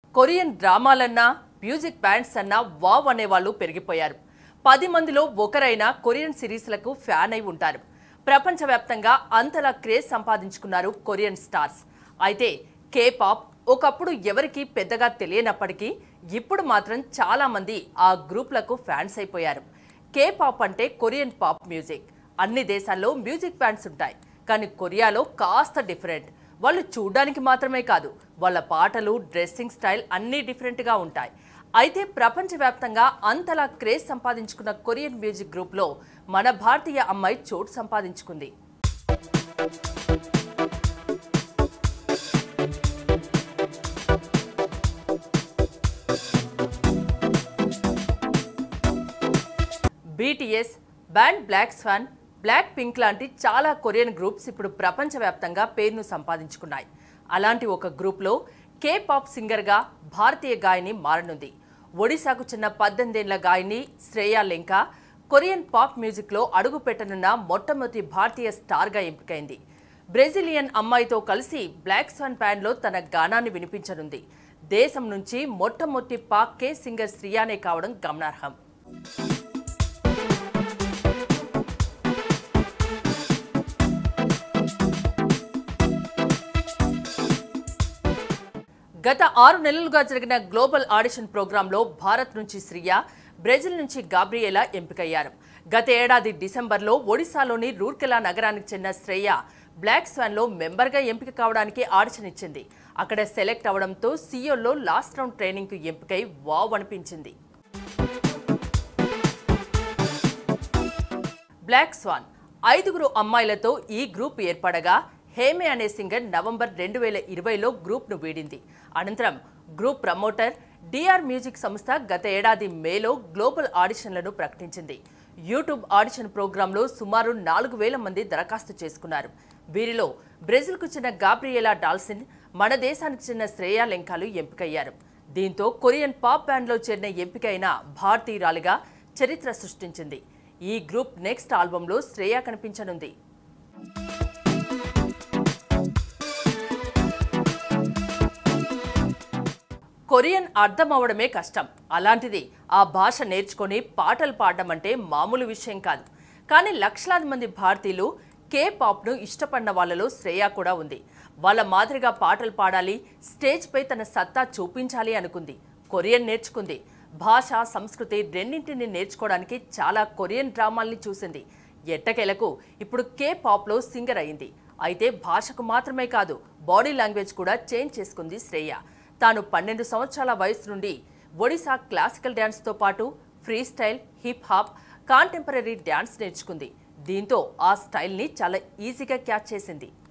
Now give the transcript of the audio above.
Korean డ్రామాలన్నా music bands అన్నా wow అనేవాళ్ళు పెరిగిపోయారు పది మందిలో ఒకరైనా కొరియన్ సిరీస్లకు ఫ్యాన్ అయి ఉంటారు ప్రపంచవ్యాప్తంగా అంతలా క్రేజ్ సంపాదించుకున్నారు కొరియన్ స్టార్స్ అయితే కే పాప్ ఒకప్పుడు ఎవరికీ పెద్దగా తెలియనప్పటికీ ఇప్పుడు మాత్రం చాలా మంది ఆ గ్రూప్లకు ఫ్యాన్స్ అయిపోయారు కే పాప్ అంటే కొరియన్ పాప్ మ్యూజిక్ అన్ని దేశాల్లో మ్యూజిక్ బ్యాండ్స్ ఉంటాయి కానీ కొరియాలో కాస్త డిఫరెంట్ వాళ్ళు చూడడానికి మాత్రమే కాదు వాళ్ళ పాటలు డ్రెస్సింగ్ స్టైల్ అన్నీ డిఫరెంట్గా ఉంటాయి అయితే ప్రపంచవ్యాప్తంగా అంతలా క్రేజ్ సంపాదించుకున్న కొరియన్ మ్యూజిక్ గ్రూప్లో మన భారతీయ అమ్మాయి చోటు సంపాదించుకుంది BTS band black swan black pink లాంటి చాలా కొరియన్ గ్రూప్స్ ఇప్పుడు ప్రపంచవ్యాప్తంగా పేరును సంపాదించుకున్నాయి అలాంటి ఒక గ్రూప్లో కే పాప్ సింగర్గా భారతీయ గాయని మారనుంది ఒడిశాకు చెందిన పద్దెనిమిదేళ్ల గాయని శ్రేయా లెంకా కొరియన్ పాప్ మ్యూజిక్లో అడుగు పెట్టనున్న మొట్టమొదటి భారతీయ స్టార్గా ఎంపికైంది బ్రెజిలియన్ అమ్మాయితో కలిసి బ్లాక్ స్వాన్ బ్యాండ్లో తన గానాన్ని వినిపించనుంది దేశం నుంచి మొట్టమొదటి పాక్ కే సింగర్ శ్రియానే కావడం గమనార్హం గత ఆరు నెలలుగా జరిగిన గ్లోబల్ ఆడిషన్ ప్రోగ్రాంలో భారత్ నుంచి శ్రియ బ్రెజిల్ నుంచి గాబ్రియేలా ఎంపికయ్యారు గత ఏడాది డిసెంబర్లో ఒడిశాలోని రూర్కెలా నగరానికి చెందిన శ్రేయ బ్లాక్ స్వాన్లో మెంబర్గా ఎంపిక కావడానికి ఆడిషన్ ఇచ్చింది అక్కడ సెలెక్ట్ అవడంతో సియోల్లో లాస్ట్ రౌండ్ ట్రైనింగ్కు ఎంపికై వావ్ అనిపించింది బ్లాక్ స్వాన్ ఐదుగురు అమ్మాయిలతో ఈ గ్రూప్ ఏర్పడగా హేమే అనే సింగర్ నవంబర్ రెండు వేల ఇరవైలో గ్రూప్ను వీడింది అనంతరం గ్రూప్ ప్రమోటర్ డిఆర్ మ్యూజిక్ సంస్థ గత ఏడాది మేలో గ్లోబల్ ఆడిషన్లను ప్రకటించింది యూట్యూబ్ ఆడిషన్ ప్రోగ్రాంలో సుమారు నాలుగు వేల మంది దరఖాస్తు చేసుకున్నారు వీరిలో బ్రెజిల్కు చెందిన గాబ్రియేలా డాల్సిన్ మన దేశానికి చెందిన శ్రేయా లెంకాలు ఎంపికయ్యారు దీంతో కొరియన్ పాప్ బ్యాండ్లో చేరిన ఎంపికైన భారతీయురాలిగా చరిత్ర సృష్టించింది ఈ గ్రూప్ నెక్స్ట్ ఆల్బంలో శ్రేయ కనిపించనుంది కొరియన్ అర్థం అవడమే కష్టం అలాంటిది ఆ భాష నేర్చుకొని పాటలు పాడడం అంటే మామూలు విషయం కాదు కానీ లక్షలాది మంది భారతీయులు కే పాప్ను ఇష్టపడిన వాళ్ళలో శ్రేయ కూడా ఉంది వాళ్ళ మాదిరిగా పాటలు పాడాలి స్టేజ్పై తన సత్తా చూపించాలి అనుకుంది కొరియన్ నేర్చుకుంది భాష సంస్కృతి రెండింటిని నేర్చుకోవడానికి చాలా కొరియన్ డ్రామాల్ని చూసింది ఎట్టకేలకు ఇప్పుడు కే పాప్లో సింగర్ అయింది అయితే భాషకు మాత్రమే కాదు బాడీ లాంగ్వేజ్ కూడా చేంజ్ చేసుకుంది శ్రేయ తాను పన్నెండు సంవత్సరాల వయసు నుండి ఒడిశా క్లాసికల్ డ్యాన్స్తో పాటు free style hip hop contemporary dance నేర్చుకుంది దీంతో ఆ స్టైల్ని చాలా ఈజీగా క్యాచ్ చేసింది